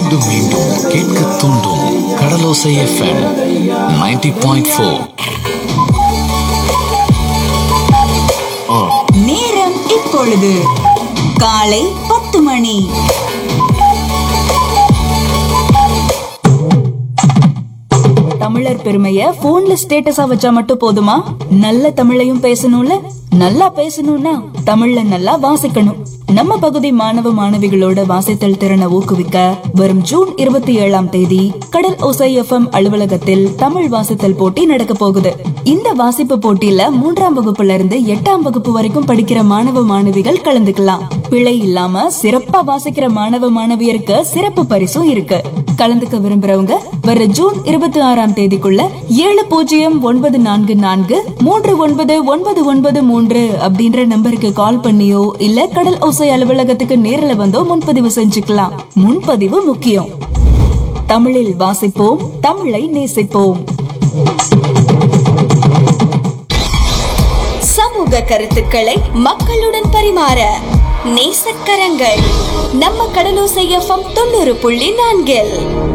மீண்டும் மீண்டும் கேட்க தூண்டும் கடலோசை எஃப்எம் 90.4 பாயிண்ட் ஃபோர் நேரம் இப்பொழுது காலை பத்து மணி தமிழர் பெருமைய போன்ல ஸ்டேட்டஸா வச்சா மட்டும் போதுமா நல்ல தமிழையும் பேசணும்ல நல்லா பேசணும்னா தமிழ்ல நல்லா வாசிக்கணும் நம்ம பகுதி மாணவ மாணவிகளோட வாசித்தல் திறனை ஊக்குவிக்க வரும் ஜூன் இருபத்தி ஏழாம் தேதி கடல் ஒசை எஃப்எம் அலுவலகத்தில் தமிழ் வாசித்தல் போட்டி நடக்க போகுது இந்த வாசிப்பு போட்டியில மூன்றாம் வகுப்புல இருந்து எட்டாம் வகுப்பு வரைக்கும் படிக்கிற மாணவ மாணவிகள் கலந்துக்கலாம் பிழை இல்லாம சிறப்பா வாசிக்கிற மாணவ மாணவியருக்கு சிறப்பு பரிசும் இருக்கு கலந்துக்க விரும்புறவங்க வர ஜூன் இருபத்தி ஆறாம் தேதிக்குள்ள ஏழு பூஜ்ஜியம் ஒன்பது நான்கு நான்கு மூன்று ஒன்பது ஒன்பது ஒன்பது மூன்று அப்படின்ற நம்பருக்கு கால் பண்ணியோ இல்ல கடல் ஓசை அலுவலகத்துக்கு நேர்ல வந்தோ முன்பதிவு செஞ்சுக்கலாம் முன்பதிவு முக்கியம் தமிழில் வாசிப்போம் தமிழை நேசிப்போம் சமூக கருத்துக்களை மக்களுடன் பரிமாற நேசக்கரங்கள் நம்ம கடலோசை எஃப்எம் தொண்ணூறு புள்ளி நான்கில்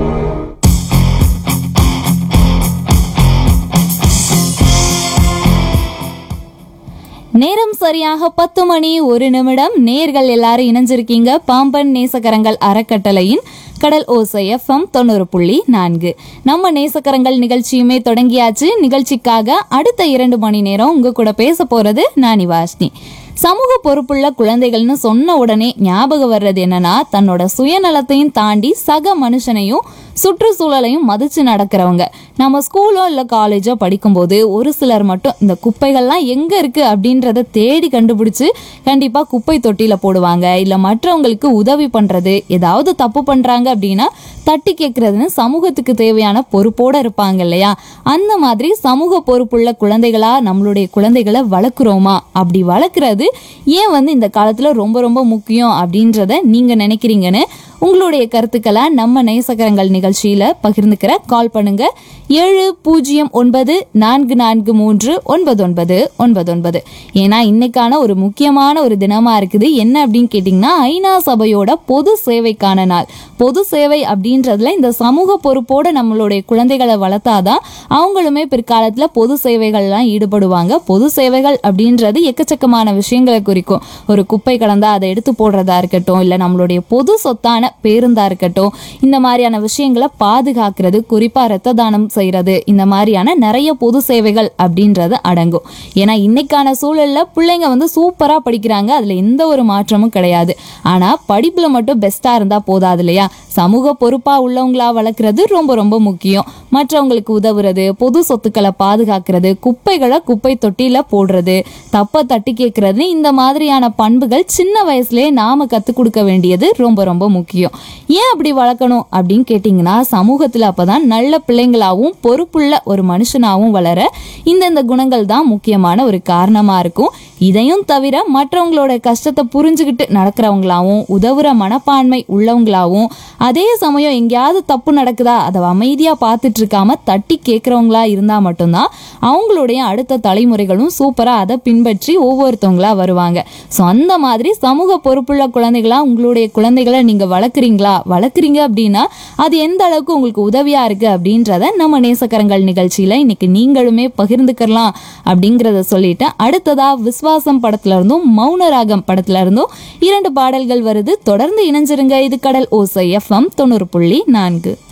நேரம் சரியாக பத்து மணி ஒரு நிமிடம் நேர்கள் எல்லாரும் இணைஞ்சிருக்கீங்க பாம்பன் நேசகரங்கள் அறக்கட்டளையின் கடல் ஓசை எஃப்எம் தொண்ணூறு புள்ளி நான்கு நம்ம நேசக்கரங்கள் நிகழ்ச்சியுமே தொடங்கியாச்சு நிகழ்ச்சிக்காக அடுத்த இரண்டு மணி நேரம் உங்க கூட பேச போறது நானி வாஷ்னி சமூக பொறுப்புள்ள குழந்தைகள்னு சொன்ன உடனே ஞாபகம் வர்றது என்னன்னா தன்னோட சுயநலத்தையும் தாண்டி சக மனுஷனையும் சுற்றுச்சூழலையும் மதிச்சு நடக்கிறவங்க நம்ம ஸ்கூலோ இல்லை காலேஜோ படிக்கும்போது ஒரு சிலர் மட்டும் இந்த குப்பைகள்லாம் எங்க இருக்கு அப்படின்றத தேடி கண்டுபிடிச்சு கண்டிப்பா குப்பை தொட்டியில போடுவாங்க இல்ல மற்றவங்களுக்கு உதவி பண்றது ஏதாவது தப்பு பண்றாங்க அப்படின்னா தட்டி கேட்கறதுன்னு சமூகத்துக்கு தேவையான பொறுப்போட இருப்பாங்க இல்லையா அந்த மாதிரி சமூக பொறுப்புள்ள குழந்தைகளா நம்மளுடைய குழந்தைகளை வளர்க்குறோமா அப்படி வளர்க்குறது ஏன் வந்து இந்த காலத்துல ரொம்ப ரொம்ப முக்கியம் அப்படின்றத நீங்க நினைக்கிறீங்கன்னு உங்களுடைய கருத்துக்களை நம்ம நேசகரங்கள் நிகழ்ச்சியில பகிர்ந்துக்கிற கால் பண்ணுங்க ஏழு பூஜ்ஜியம் ஒன்பது நான்கு நான்கு மூன்று ஒன்பது ஒன்பது ஒன்பது ஒன்பது ஏன்னா இன்னைக்கான ஒரு முக்கியமான ஒரு தினமா இருக்குது என்ன அப்படின்னு கேட்டிங்கன்னா ஐநா சபையோட பொது சேவைக்கான நாள் பொது சேவை அப்படின்றதுல இந்த சமூக பொறுப்போட நம்மளுடைய குழந்தைகளை வளர்த்தாதான் அவங்களுமே பிற்காலத்துல பொது சேவைகள்லாம் ஈடுபடுவாங்க பொது சேவைகள் அப்படின்றது எக்கச்சக்கமான விஷயங்களை குறிக்கும் ஒரு குப்பை கலந்தா அதை எடுத்து போடுறதா இருக்கட்டும் இல்ல நம்மளுடைய பொது சொத்தான பேருந்தா இருக்கட்டும் இந்த மாதிரியான விஷயங்களை பாதுகாக்கிறது குறிப்பா ரத்த தானம் செய்யறது இந்த மாதிரியான நிறைய பொது சேவைகள் அப்படின்றது அடங்கும் ஏன்னா இன்னைக்கான சூழல்ல பிள்ளைங்க வந்து சூப்பரா படிக்கிறாங்க அதுல எந்த ஒரு மாற்றமும் கிடையாது ஆனா படிப்புல மட்டும் பெஸ்டா இருந்தா போதாது இல்லையா சமூக பொறுப்பா உள்ளவங்களா வளர்க்குறது ரொம்ப ரொம்ப முக்கியம் மற்றவங்களுக்கு உதவுறது பொது சொத்துக்களை பாதுகாக்கிறது குப்பைகளை குப்பை தொட்டியில போடுறது தப்ப தட்டி கேட்கறது இந்த மாதிரியான பண்புகள் சின்ன வயசுலயே நாம கத்துக் கொடுக்க வேண்டியது ரொம்ப ரொம்ப முக்கியம் ஏன் அப்படி வளர்க்கணும் அப்படின்னு கேட்டிங்கன்னா சமூகத்துல அப்பதான் நல்ல பிள்ளைங்களாவும் பொறுப்புள்ள ஒரு மனுஷனாவும் வளர இந்தந்த குணங்கள் தான் முக்கியமான ஒரு காரணமா இருக்கும் இதையும் தவிர மற்றவங்களோட கஷ்டத்தை புரிஞ்சுக்கிட்டு நடக்கிறவங்களாவும் உதவுற மனப்பான்மை உள்ளவங்களாவும் அதே சமயம் எங்கேயாவது தப்பு நடக்குதா அதை அமைதியா பார்த்துட்டு இருக்காம தட்டி கேட்கறவங்களா இருந்தா மட்டும்தான் அவங்களுடைய அடுத்த தலைமுறைகளும் சூப்பரா அதை பின்பற்றி ஒவ்வொருத்தவங்களா வருவாங்க ஸோ அந்த மாதிரி சமூக பொறுப்புள்ள குழந்தைகளா உங்களுடைய குழந்தைகளை நீங்க வளர்க்குறீங்களா வளர்க்குறீங்க அப்படின்னா அது எந்த அளவுக்கு உங்களுக்கு உதவியா இருக்கு அப்படின்றத நம்ம நேசக்கரங்கள் நிகழ்ச்சியில இன்னைக்கு நீங்களுமே பகிர்ந்துக்கலாம் அப்படிங்கறத சொல்லிட்டு அடுத்ததா விஸ்வாசம் படத்துல இருந்தும் மௌனராகம் படத்துல இருந்தும் இரண்டு பாடல்கள் வருது தொடர்ந்து இணைஞ்சிருங்க இது கடல் ஓசை எஃப்எம் தொண்ணூறு புள்ளி நான்கு